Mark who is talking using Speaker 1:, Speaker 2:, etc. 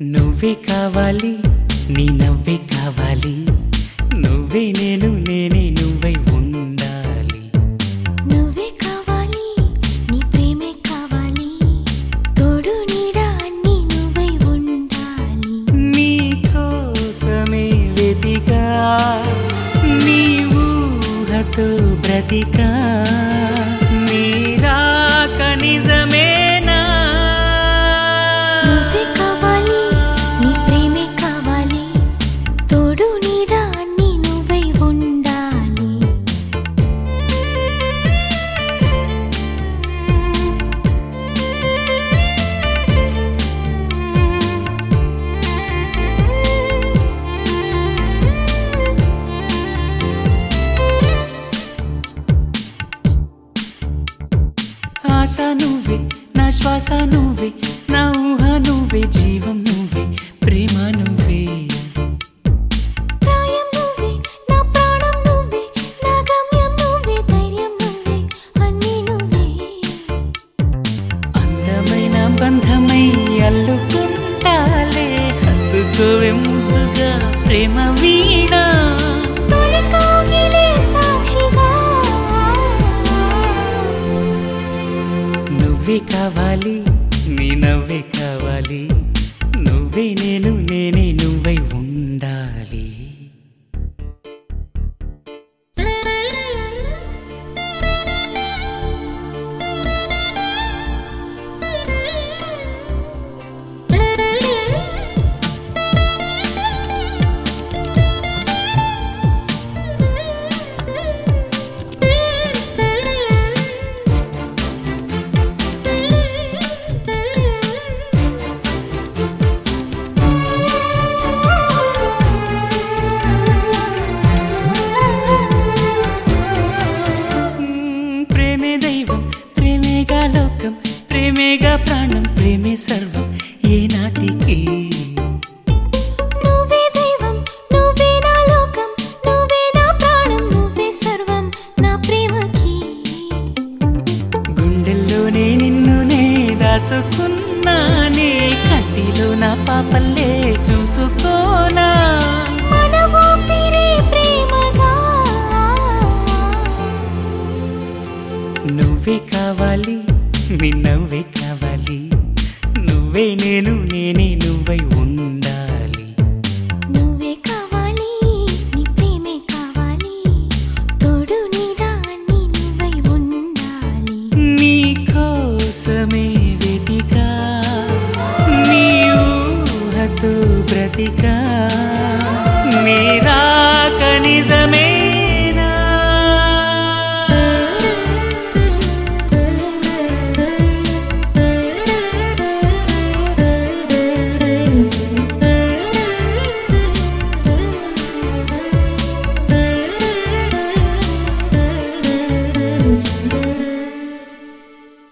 Speaker 1: నువ్వే కావాలి నీ నవ్వే కావాలి నువ్వే నేను నేనే నువ్వై ఉండాలి
Speaker 2: నువ్వే కావాలి నీ ప్రేమే కావాలి తోడు నీడ అన్ని నువ్వై ఉండాలి
Speaker 1: నీ కోసమే వెతికా నీ ఊహతో బ్రతికా నీ రాక నిజమేనా
Speaker 2: నువ్వే కావాలి నీ ప్రేమే కావాలి తోడు నీడ అన్ని నువ్వై ఉండాలి
Speaker 1: ఆశ నువ్వే నా శ్వాస నువ్వే నా ఊహ నువ్వే జీవం నువ్వే ప్రేమ నువ్వే
Speaker 2: ప్రాయం నువ్వే నా ప్రాణం నువ్వే నా గమ్యం నువ్వే ధైర్యం నువ్వే అన్నీ నువ్వే
Speaker 1: అందమైన బంధమై అల్లుకుంటాలే హత్తుకోవే ముందుగా ప్రేమ వీణ
Speaker 2: తొలి కౌగిలే సాక్షిగా
Speaker 1: నువ్వే కావాలి నీ నవ్వే కావాలి నువ్వే నేను నేనే నువ్వై ఉండాలి మ్మ్, ప్రేమే దైవం ప్రేమేగా లోకం ప్రేమేగా ప్రాణం ప్రేమే సర్వం ఏ నాటికి
Speaker 2: నువ్వే దైవం నువ్వే నా లోకం నువ్వే నా ప్రాణం నువ్వే సర్వం నా ప్రేమకి
Speaker 1: గుండెల్లోనే నిన్ను నే దాచుకున్నానే కంటిలో నా పాపల్లే చూసుకోనా
Speaker 2: మన ఊపిరే ప్రేమగా
Speaker 1: నువ్వే కావాలి నీ నవ్వే కావాలి నువ్వే నేను నేనే నువ్వై ఉండాలి